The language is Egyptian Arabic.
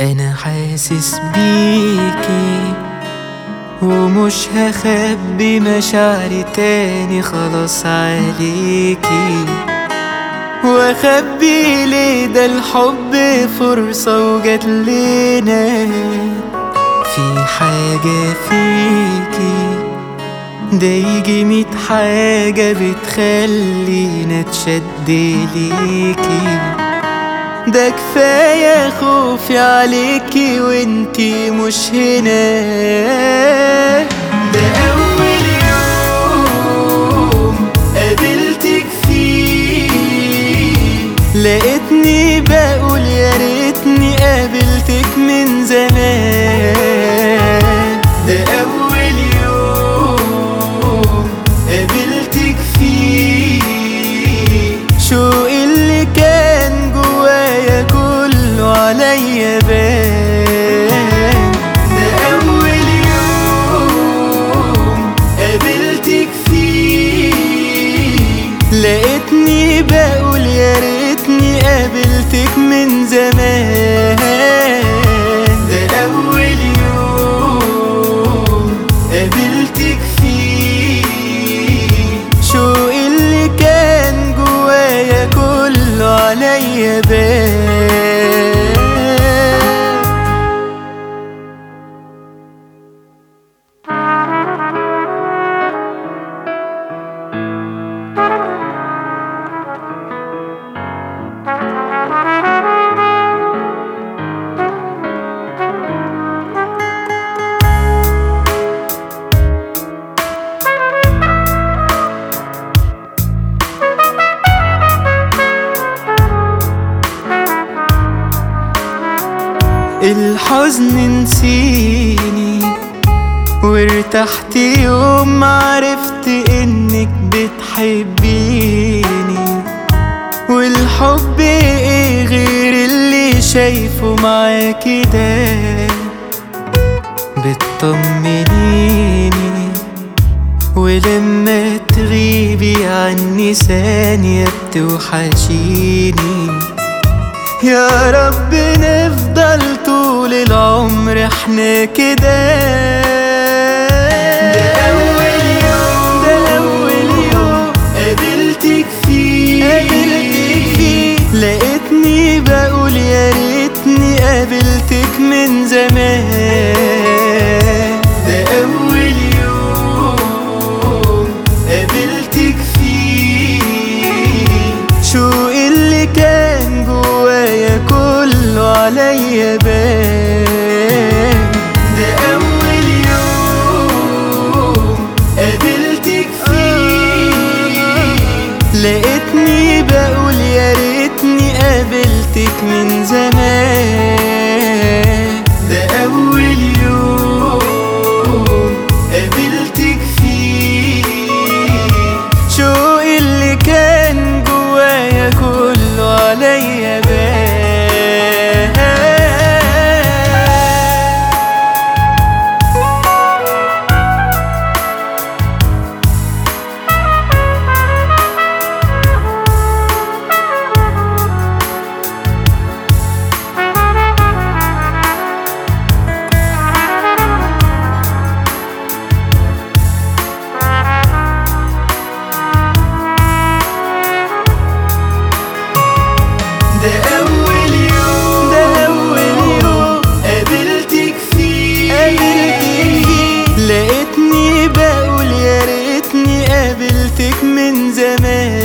انا حاسس بيكي ومش هخبي مشاعري تاني خلاص عليكي واخبي ليه ده الحب فرصة وجات لنا في حاجة فيكي ده يجي ميت حاجة بتخلينا تشد ليكي ده كفاية خوفي عليكي وانتي مش هنا ده أول يوم قابلتك فيه لقيتني بقول يا ريتني قابلتك من زمان ده أول يوم قابلتك فيه شوق اللي كان جوايا كله عليا بان ده أول يوم قابلتك فيه لقيتني بقول يا ريتني قابلتك من زمان ده أول يوم قابلتك فيه شوق اللي كان جوايا كله عليا بان الحزن نسيني وارتحت يوم ما عرفت انك بتحبيني والحب ايه غير اللي شايفه معاكي ده بتطمنيني ولما تغيبي عني ثانية بتوحشيني يا رب نفضل طول العمر احنا كده ده أول يوم ده أول يوم قابلتك فيه قابلتك فيه لقيتني بقول يا ريتني قابلتك من زمان ده أول يوم قابلتك فيه شوق اللي كان جوايا كله عليا بان ده أول يوم قابلتك فيه لقيتني بقول يا ريتني قابلتك من زمان ده أول يوم قابلتك فيه شوق اللي كان جوايا كله عليا بان ده أول يوم ده أول يوم قابلتك فيه قابلتك فيه لقيتني بقول يا ريتني قابلتك من زمان